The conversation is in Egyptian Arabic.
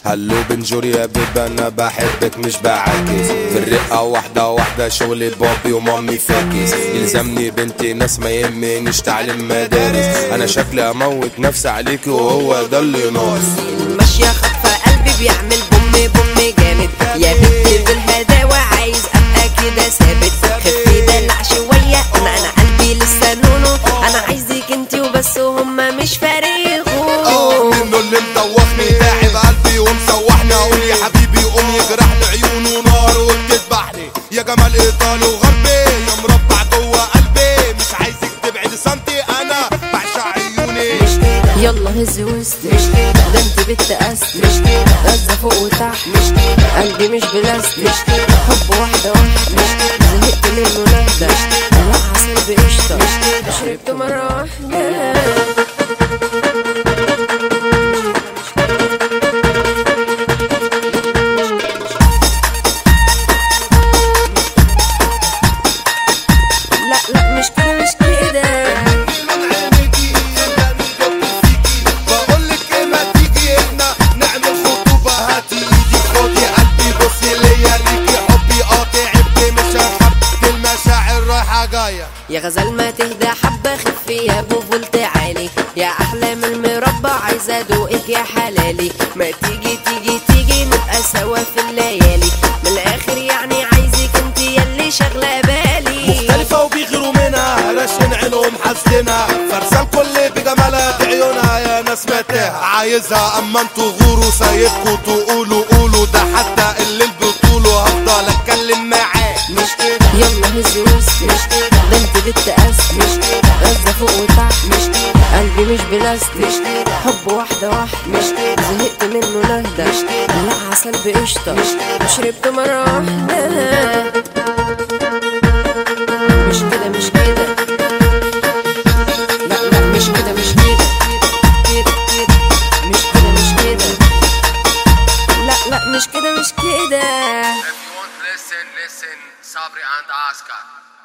هلو بنجوري يا بيبا انا بحبك مش بعاكس في الرقة واحدة واحدة شغل بابي ومامي فاكس يلزمني بنتي ناس ما يهمنيش تعليم مدارس انا شكلي اموت نفسي عليكي وهو ده اللي ناقص ماشية خطفة قلبي بيعمل بوم بوم جامد يا بنتي بالهداوة عايز ابقى كده ثابت خفي دلع شوية انا انا قلبي لسه نونو انا عايزك انتي وبس وهما مش فارغوا منه اللي مدوخني تعب قلبي ومسوحني اقول يا حبيبي قوم يجرحني عيونه نار وبتذبحني يا جمال ايطالي وغربي يا مربع جوه قلبي مش عايزك تبعد سنتي انا بعشق عيوني يلا هز وسط ده انت بنت اسد غزة فوق وتحت قلبي مش بلاستيك حب واحدة واحدة زهقت منه نهدى لا عسل بقشطة شربت مرة واحدة لا لا مش كده مش كده بقولك ايه ما تيجي احنا نعمل خطوبة هاتي ايدي خدي قلبي بصي ليا ليكي حبي قاطع ابني مش هنخب المشاعر رايحة جاية يا غزال ما تهدى حبة خفي يا ابو فولت عالي يا احلام المربع عايزة ادوقك يا حلالي ما تيجي تيجي تيجي نبقى سوا في الليالي من الاخر يعني عايزك انت يلي شغلة بالي مختلفة وبيغيروا منها راشين عينهم حاسدينها فرسان كل بجمالها عيونها يا ناس ماتها عايزها اما انتوا غوروا سايبكوا تقولوا قولوا ده حتى اللي بطوله هفضل اتكلم معاه مش كده يلا هز وسط مش كده ده انت بنت اسد مش كده غزة فوق وتحت مش كده قلبي مش بلاستيك مش كده حب واحدة واحدة مش كده زهقت منه نهدى مش كده لا عسل بقشطة مش كده شربت مرة واحدة مش كده مش كده لا لا مش كده مش كده كده كده مش كده مش كده لا لا مش كده مش كده If you want listen, listen, Sabri and Oscar.